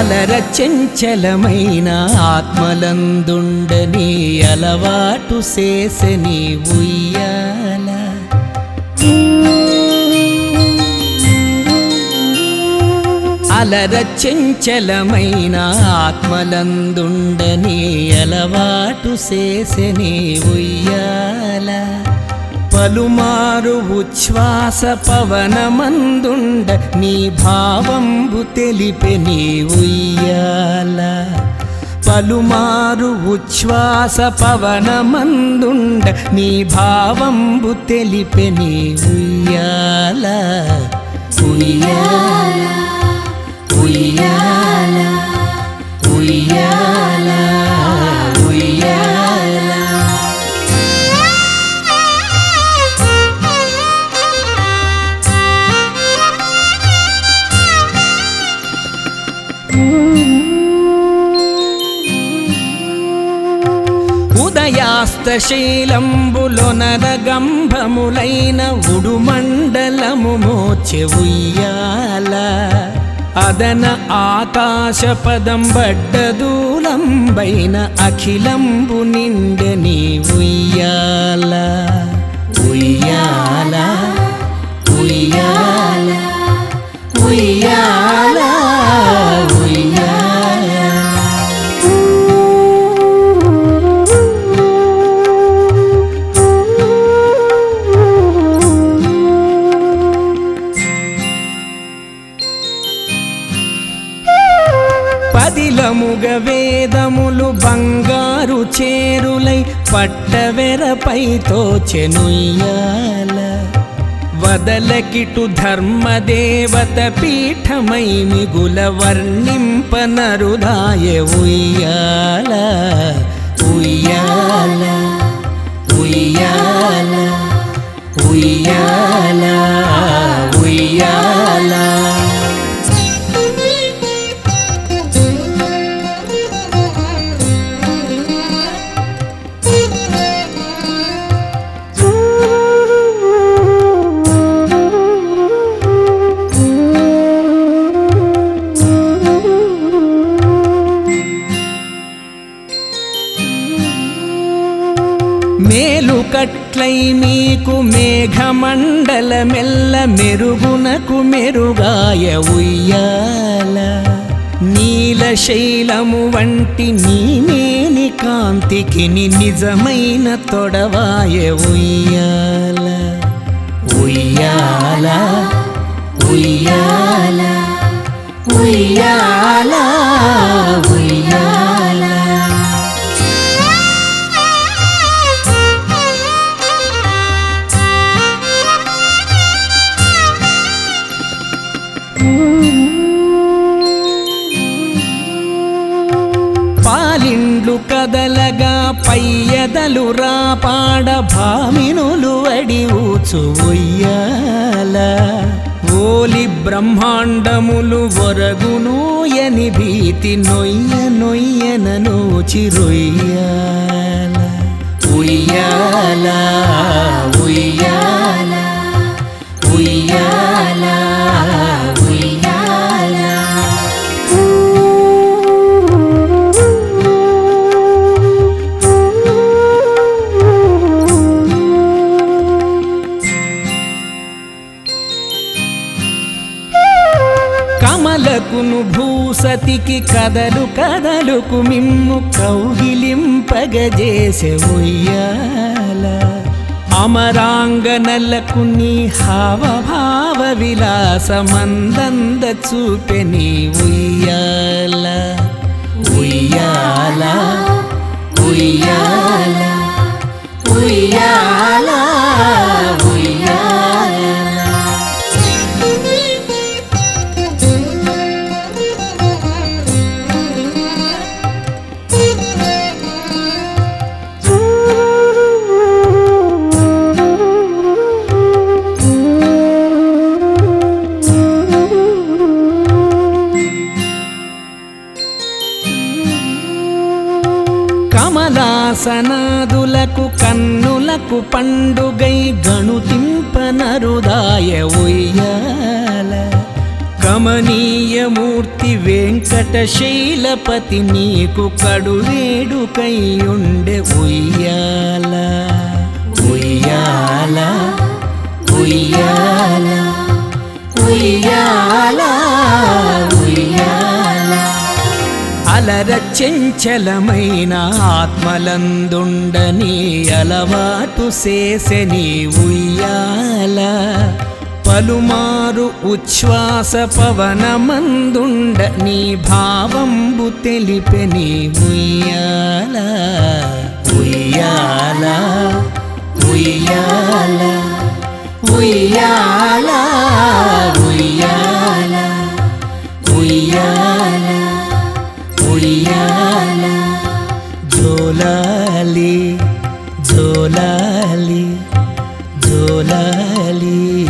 అలర చెంచలమైన ఆత్మలందుండని అలవాటు చేసని ఉయ్యాల అలర చెంచలమైన ఆత్మలందుండని అలవాటు చేసని ఉయ్యాల పలుమారు ఉచ్ఛ్వాస పవనమందుండ నీ భావంబు తెలిపె నీ ఉయ్యాల పలుమారు ఉచ్ఛ్వాస పవనమందుండ నీ భావంబు తెలిపె నీ ఉయ్యాల ఉయ్యాల ఉయ్యాల ఉయ్యాల ఉయ్యాల ఉదయాస్తశైలంబులొనరగంభములైన ఉడుమండలము మోచె ఉయ్యాల అదన ఆకాశ పదం బడ్డదూలంబైన అఖిలంబు నిండని ఉయ్యాల ఉయ్యాల ఉయ్యాల ఉయ్యాల ఉయ్యాల పదిలముగ వేదములు బంగారు చేరులై పట్టవెరపై తోచెనుయ్యాల వదలకిటు ధర్మదేవత పీఠమై మిగుల వర్ణింపనరుదాయ ఉయ్యాల ఉయ్యాల ఉయ్యాల ఉయ్యాల ఉయ్యాల మేలు కట్లై మీకు మేఘమండల మెల్ల మెరుగునకు మెరుగాయ ఉయ్యాల నీల శైలము వంటి నీమేని కాంతికి ని నిజమైన తొడవాయ ఉయ్యాల ఉయ్యాల ఉయ్యాల ఉయ్యాల ఉయ్యాల పాలిండ్లు కదలగా పయ్యదలు రాపాడ భామినులు అడి ఊచు ఉయ్యాల ఓలి బ్రహ్మాండములు ఒరగునూయని భీతి నొయ్య నొయ్యనను చిరుయ్యాల ఉయ్యాల ఉయ్యాల ఉయ్యాల ఉయ్యాల కమలకును భూసతికి కదలు కదలుకు మిమ్ము కౌగిలింపగజేసె ఉయ్యాల అమరాంగనలకు నీ హావభావ విలాసమందంద చూపె నీ ఉయ్యాల ఉయ్యాల ఉయ్యాల ఉయ్యాల ఉయ్యాల కమలాసనాదులకు కన్నులకు పండుగై గణుతింపనరుదాయ ఉయ్యాల కమనీయమూర్తి వెంకటశైలపతి నీకు కడువేడుకయ్యుండె ఉయ్యాల ఉయ్యాల ఉయ్యాల ఉయ్యాల ఉయ్యాల అలర చెంచలమైన ఆత్మలందుండని అలవాటు చేసెని ఉయ్యాల పలుమారు ఉచ్ఛ్వాస పవనమందుండ నీ భావంబు తెలిపెని ఉయ్యాల ఉయ్యాల ఉయ్యాల ఉయ్యాల ఉయ్యాల ఉయ్యాల ఉయ్యాల జోలాలి జోలాలి జోలాలి